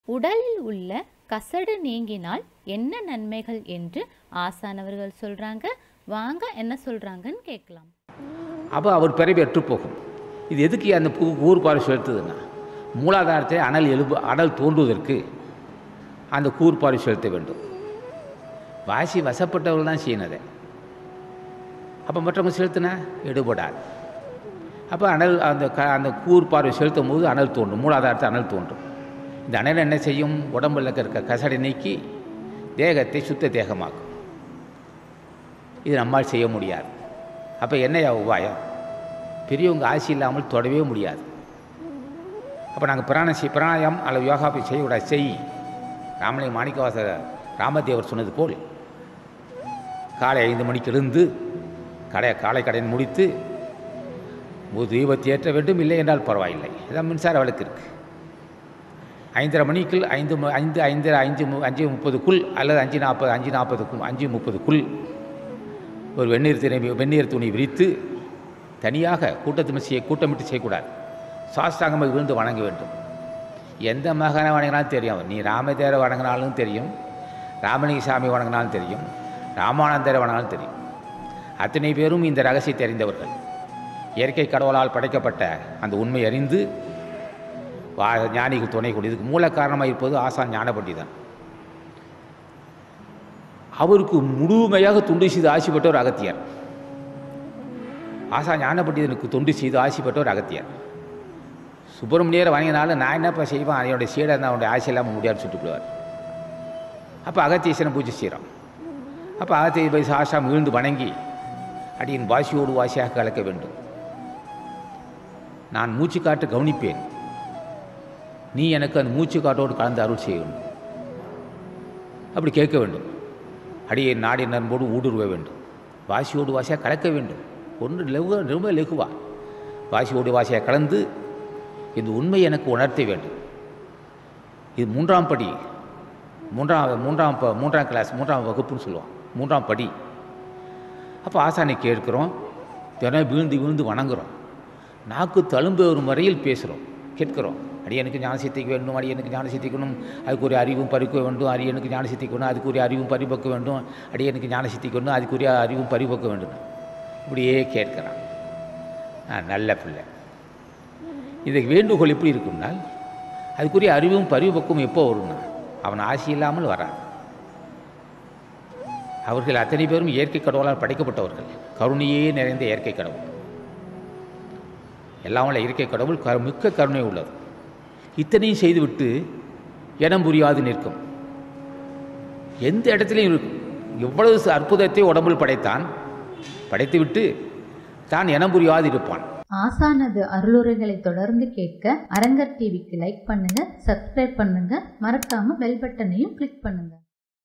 உடலில் உள்ள கசடு நீங்கினால் என்ன நன்மைகள் என்று ஆசானவர்கள் சொல்றாங்க வாங்க என்ன சொல்றாங்கன்னு கேட்கலாம் அப்போ அவர் பிறவி அற்று போகும் இது எதுக்கு அந்த பூ கூர்பாடு செலுத்துதுன்னா மூலாதாரத்தை அனல் எழுப்பு அனல் தோன்றுவதற்கு அந்த கூர்பாடு செலுத்த வேண்டும் வாசி வசப்பட்டவர்கள் தான் செய்யணும் அதை அப்போ மற்றவங்க செலுத்தினா எடுபடாது அப்போ அனல் அந்த க அந்த கூர்பார்வை செலுத்தும் போது அனல் தோன்றும் மூலாதாரத்தை அனல் தோன்றும் இந்த அனல் என்ன செய்யும் உடம்புல இருக்க கசடை நீக்கி தேகத்தை சுத்த தேகமாக்கும் இது நம்மால் செய்ய முடியாது அப்போ என்னையா உபாயம் பெரியவங்க ஆசி இல்லாமல் தொடவே முடியாது அப்போ நாங்கள் பிராண செய் பிராணாயம் அல்லது யோகா போய் செய்யக்கூடாது செய் ராமலை மாணிக்கவாச ராமதேவர் சொன்னது போல் காலை ஐந்து மணிக்கு எழுந்து கடை காலை கடையை முடித்து ஒரு தீபத்தை ஏற்ற வேண்டும் இல்லை என்றால் பரவாயில்லை இதான் மின்சார விளக்கு இருக்குது ஐந்தரை மணிக்குள் ஐந்து ம- ஐந்து ஐந்து ஐந்து மு- அஞ்சு முப்பதுக்குள் அல்லது அஞ்சு நாற்பது அஞ்சு நாற்பதுக்கும் அஞ்சு முப்பதுக்குள் ஒரு வெந்நீர் துணி வெந்நீர் துணி விரித்து தனியாக கூட்டத்தில் செய்ய கூட்டமிட்டு செய்யக்கூடாது சாஸ்தாங்கமாக விழுந்து வணங்க வேண்டும் எந்த மகனை வணங்கினாலும் தெரியும் நீ ராமதேரை வணங்கினாலும் தெரியும் ராமலிங்க சாமி வணங்கினாலும் தெரியும் ராமானந்தரை வணங்கினாலும் தெரியும் அத்தனை பேரும் இந்த ரகசியத்தை அறிந்தவர்கள் இயற்கை கடவுளால் படைக்கப்பட்ட அந்த உண்மை அறிந்து வா ஞானிகள் துணை கொண்டு இதுக்கு மூல காரணமாக இருப்பது ஆசான் ஞானபண்டிதன் அவருக்கு முழுமையாக தொண்டு செய்து ஆசி பெற்றவர் அகத்தியர் ஆசா ஞான பண்டிதனுக்கு தொண்டு செய்து ஆசி பெற்றவர் அகத்தியர் சுப்பிரமணியரை வணங்கினாலும் நான் என்னப்பா செய்வேன் என்னுடைய சீடர் தான் அவனுடைய ஆசை இல்லாமல் முடியாது சுட்டு விடுவார் அப்போ அகத்தீசனை பூஜை செய்கிறோம் அப்போ அகத்திய போய் சாஷாம் விழுந்து வணங்கி அடியின் வாசியோடு வாசியாக கலக்க வேண்டும் நான் மூச்சு காட்டு கவனிப்பேன் நீ எனக்கு அந்த மூச்சு காட்டோடு கலந்து அருள் செய்ய வேண்டும் அப்படி கேட்க வேண்டும் அடியை நாடி நண்போடு ஊடுருவ வேண்டும் வாசியோடு வாசியாக கலக்க வேண்டும் ஒன்று லெகு ரொம்ப லெகுவா வாசியோடு வாசியாக கலந்து இந்த உண்மை எனக்கு உணர்த்த வேண்டும் இது மூன்றாம் படி மூன்றாம் மூன்றாம் ப மூன்றாம் கிளாஸ் மூன்றாம் வகுப்புன்னு சொல்லுவான் மூன்றாம் படி அப்போ ஆசானை கேட்குறோம் தினம் விழுந்து விழுந்து வணங்குறோம் நாக்கு தழும்பு வரும் வரையில் பேசுகிறோம் கேட்குறோம் அடியனுக்கு ஞான சித்திக்கு வேண்டும் அடியனுக்கு ஞான சித்திக்கணும் அதுக்குரிய அறிவும் பறிக்க வேண்டும் அரியனுக்கு ஞான சித்திக்கணும் அதுக்குரிய அறிவும் பரிபக்க வேண்டும் அடியனுக்கு ஞான சித்திக்கணும் அதுக்குரிய அறிவும் பரிபக்க வேண்டும் இப்படியே கேட்குறான் ஆ நல்ல பிள்ளை இதுக்கு வேண்டுகோள் எப்படி இருக்கும்னால் அதுக்குரிய அறிவும் பரிபக்கம் எப்போ வரும்னா அவன் ஆசி இல்லாமல் வரான் அவர்கள் அத்தனை பேரும் இயற்கை கடவுளால் படைக்கப்பட்டவர்கள் கருணையே நிறைந்த இயற்கை கடவுள் எல்லாம் உள்ள இயற்கை கடவுள் கரு மிக்க கருணை உள்ளது இத்தனையும் செய்துவிட்டு இடம் புரியாது நிற்கும் எந்த இடத்துலையும் இருக்கும் எவ்வளவு ச- அற்புதத்தை உடம்பில் படைத்தான் படைத்துவிட்டு தான் இனம் புரியாது இருப்பான் ஆசானது அருளுரைகளை தொடர்ந்து கேட்க அரங்கர் டிவிக்கு லைக் பண்ணுங்க சப்ஸ்கிரைப் பண்ணுங்க மறக்காம பெல் பட்டனையும் கிளிக் பண்ணுங்க